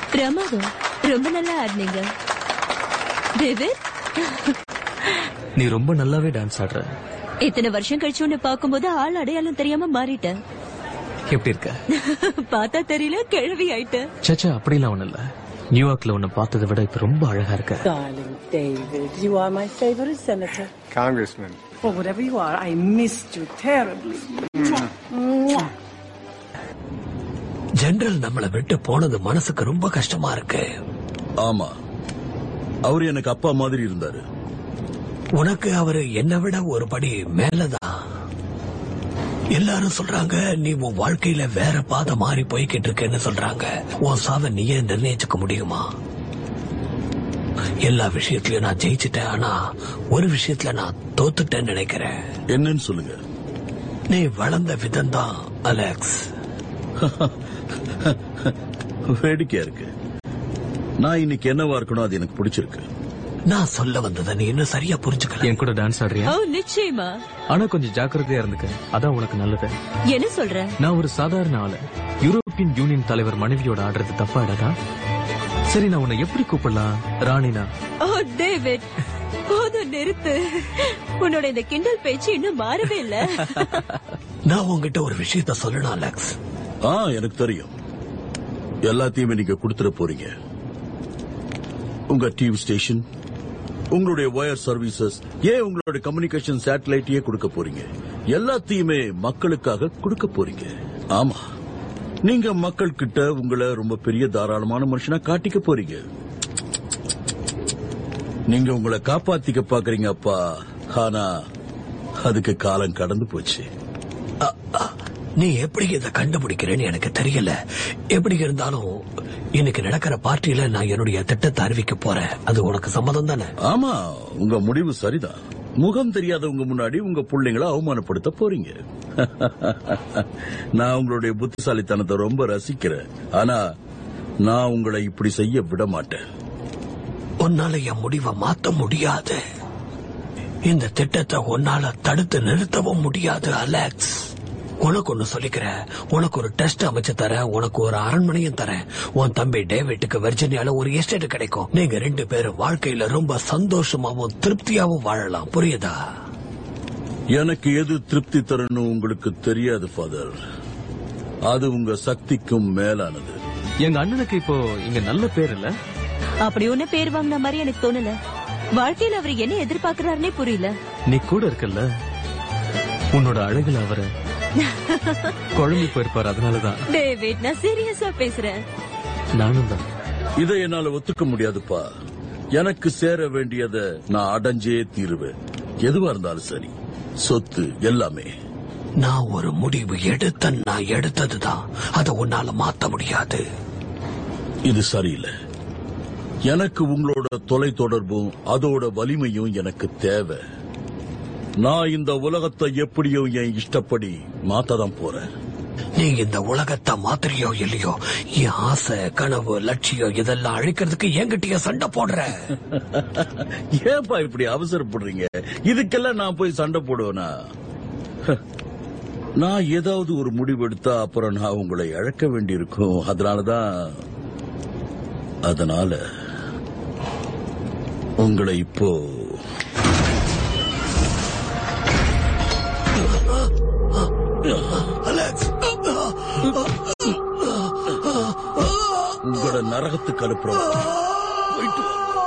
பிரமாதம் ரொம்ப நல்லா ஆடினீங்க டேவிட் நீ ரொம்ப நல்லாவே டான்ஸ் ஆடுற இத்தனை வருஷம் கழிச்சு உன்னை பார்க்கும்போது ஆள் அடையாளம் தெரியாம மாறிட்ட எப்படி இருக்க பார்த்தா தெரியல கிழவி ஆயிட்ட சச்சா அப்படிலாம் ஒண்ணு இல்ல நியூயார்க்ல உன்னை பார்த்ததை விட இப்ப ரொம்ப அழகா இருக்க Darling David, you are my favorite senator. Congressman. For whatever you are, I missed you terribly. Mwah. General நம்மளை விட்டு போனது மனசுக்கு ரொம்ப கஷ்டமா இருக்கு ஆமா அவர் எனக்கு அப்பா மாதிரி இருந்தாரு உனக்கு அவரு என்னை விட ஒரு படி மேலதான் எல்லாரும் சொல்றாங்க நீ உன் வாழ்க்கையில வேற பாதை மாறி போய்கிட்டு இருக்கேன்னு சொல்றாங்க உன் சாவை நீயே நிர்ணயிச்சுக்க முடியுமா எல்லா விஷயத்திலயும் நான் ஜெயிச்சிட்டேன் ஆனா ஒரு விஷயத்துல நான் தோத்துட்டேன்னு நினைக்கிறேன் என்னன்னு சொல்லுங்க நீ வளர்ந்த விதம் தான் அலெக்ஸ் வேடிக்கையா இருக்கு நான் இன்னைக்கு என்னவா இருக்கணும் அது எனக்கு பிடிச்சிருக்கு நான் சொல்ல வந்ததை நீ இன்னும் சரியா புரிஞ்சுக்கல என் கூட டான்ஸ் ஆடுறியா ஓ நிச்சயமா ஆனா கொஞ்சம் ஜாக்கிரதையா இருந்துக்க அதான் உனக்கு நல்லது என்ன சொல்ற நான் ஒரு சாதாரண ஆளு யூரோப்பியன் யூனியன் தலைவர் மனைவியோட ஆடுறது தப்பா இடதா சரி நான் உன்னை எப்படி கூப்பிடலாம் ராணினா ஓ டேவிட் போதும் நிறுத்து உன்னோட இந்த கிண்டல் பேச்சு இன்னும் மாறவே இல்ல நான் உன்கிட்ட ஒரு விஷயத்த சொல்லணும் அலெக்ஸ் ஆ எனக்கு தெரியும் எல்லாத்தையுமே நீங்க கொடுத்துட போறீங்க உங்க டிவி ஸ்டேஷன் உங்களுடைய ஒயர் சர்வீசஸ் ஏன் உங்களுடைய கம்யூனிகேஷன் சேட்டலைட்டையே கொடுக்க போறீங்க எல்லாத்தையுமே மக்களுக்காக கொடுக்க போறீங்க ஆமா நீங்க மக்கள் கிட்ட உங்களை ரொம்ப பெரிய தாராளமான மனுஷனா காட்டிக்க போறீங்க நீங்க உங்களை காப்பாத்திக்க பாக்குறீங்க அப்பா ஆனா அதுக்கு காலம் கடந்து போச்சு அ, அ, நீ எப்படி இதை கண்டுபிடிக்கிறேன்னு எனக்கு தெரியல எப்படி இருந்தாலும் இன்னைக்கு நடக்கிற பார்ட்டியில நான் என்னுடைய திட்டத்தை அறிவிக்க போறேன் அது உனக்கு சம்மதம் தானே ஆமா உங்க முடிவு சரிதான் முகம் தெரியாதவங்க முன்னாடி உங்க பிள்ளைங்களை அவமானப்படுத்த போறீங்க நான் உங்களுடைய புத்திசாலித்தனத்தை ரொம்ப ரசிக்கிறேன் ஆனா நான் உங்களை இப்படி செய்ய விட மாட்டேன் உன்னால என் முடிவை மாத்த முடியாது இந்த திட்டத்தை உன்னால தடுத்து நிறுத்தவும் முடியாது அலெக்ஸ் உனக்கு ஒண்ணு சொல்லிக்கிறேன் உனக்கு ஒரு டெஸ்ட் அமைச்சு தரேன் உனக்கு ஒரு அரண்மனையும் தரேன் உன் தம்பி டேவிட்டுக்கு வெர்ஜினியால ஒரு எஸ்டேட் கிடைக்கும் நீங்க ரெண்டு பேரும் வாழ்க்கையில ரொம்ப சந்தோஷமாவும் திருப்தியாவும் வாழலாம் புரியுதா எனக்கு எது திருப்தி தரணும் உங்களுக்கு தெரியாது ஃபாதர் அது உங்க சக்திக்கும் மேலானது எங்க அண்ணனுக்கு இப்போ இங்க நல்ல பேர் இல்ல அப்படி ஒண்ணு பேர் வாங்கின மாதிரி எனக்கு தோணல வாழ்க்கையில அவர் என்ன எதிர்பார்க்கறாருன்னே புரியல நீ கூட இருக்கல்ல உன்னோட அழகுல அவரை குழம்பி போயிருப்பாரு அதனாலதான் டேவிட் நான் சீரியஸா பேசுறேன் நானும் தான் இதை என்னால ஒத்துக்க முடியாதுப்பா எனக்கு சேர வேண்டியதை நான் அடைஞ்சே தீருவேன் எதுவா இருந்தாலும் சரி சொத்து எல்லாமே நான் ஒரு முடிவு எடுத்த நான் எடுத்ததுதான் அதை உன்னால மாத்த முடியாது இது சரியில்லை எனக்கு உங்களோட தொலை தொடர்பும் அதோட வலிமையும் எனக்கு தேவை நான் இந்த உலகத்தை எப்படியோ என் இஷ்டப்படி மாத்ததான் போறேன் நீ இந்த உலகத்தை மாத்திரையோ இல்லையோ என் ஆசை கனவு லட்சியம் இதெல்லாம் அழிக்கிறதுக்கு என்கிட்டயே சண்டை போடுற ஏன்பா இப்படி அவசரப்படுறீங்க இதுக்கெல்லாம் நான் போய் சண்டை போடுவேனா ஹ, நான் ஏதாவது ஒரு முடிவு எடுத்தா அப்புறம் நான் உங்களை இழக்க வேண்டியிருக்கும் அதனாலதான் அதனால உங்களை இப்போ அலெக்ஸ் உங்களோட நரகத்துக்கு அனுப்புறோம் போயிட்டு வாங்க